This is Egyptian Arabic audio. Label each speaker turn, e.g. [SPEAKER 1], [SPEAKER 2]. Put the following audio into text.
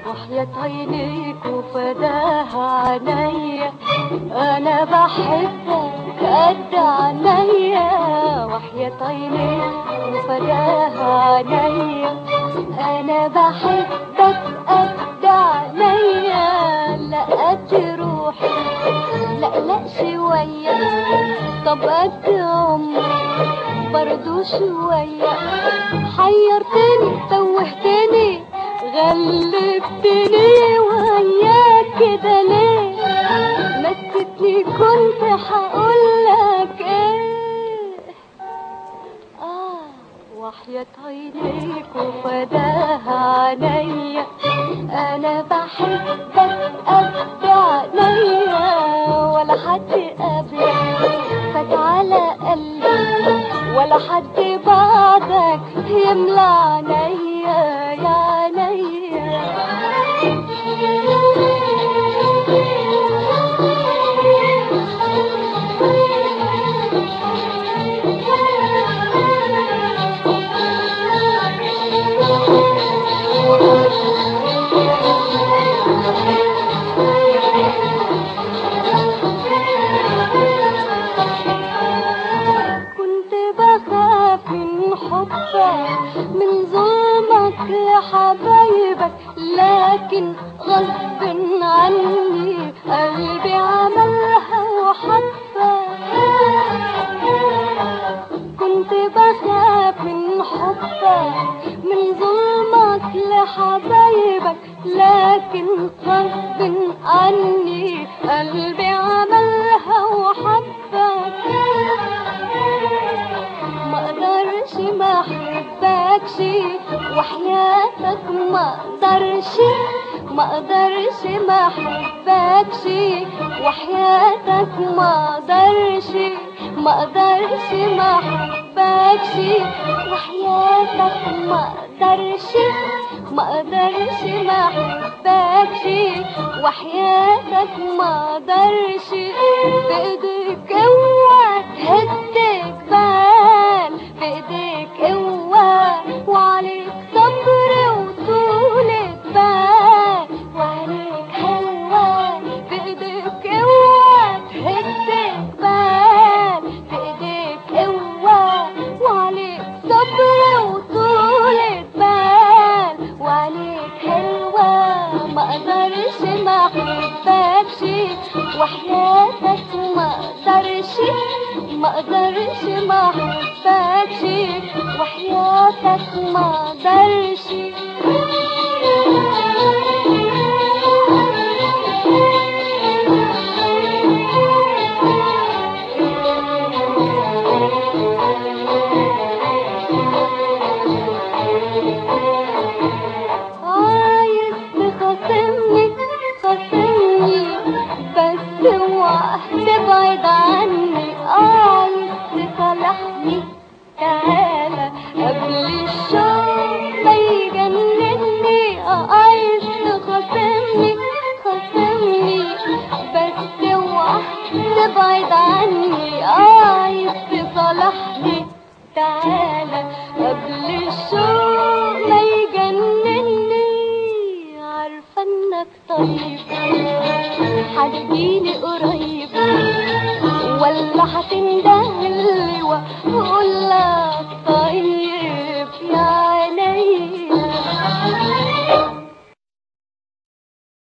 [SPEAKER 1] وحياة عينيك وفداها عينيا انا بحبك قد عينيا وحياة عينيك وفداها عينيا انا بحبك قد عينيا لا قد روحي لا لا شوية طب قد عمري برضو شوية حيرتني توهتني غلبتني وياك كده ليه نسيتني كنت هقولك ايه اه وحياة عينيك وفداها عينيا انا بحبك قد عينيا ولا حد قبلك فات على قلبي ولا حد بعدك يملى عينيا يا عينيا كنت بخاف من حبك من ظلمك لحبايبك لكن غصب عني قلبي عملها وحبك كنت بخاف من حبك من ظلمك لحبايبك لكن غصب عني قلبي عملها وحبك ما اقدرش ما احبكش وحياتك ما اقدرش ما اقدرش ما احبكش وحياتك ما اقدرش ما اقدرش ما احبكش وحياتك ما اقدرش ما اقدرش ما احبكش وحياتك ما اقدرش بايديك اوعى تهد جبال بايديك اوعى وعليك صبر وطولة بال وعليك هوى بايديك اوعى تهد جبال بايديك اوعى وعليك صبر وطولة بال وعليك هوى ما اقدرش ما احبكش وحياتك ما اقدرش ما اقدرش ما احبكش وحياتك ما اقدرش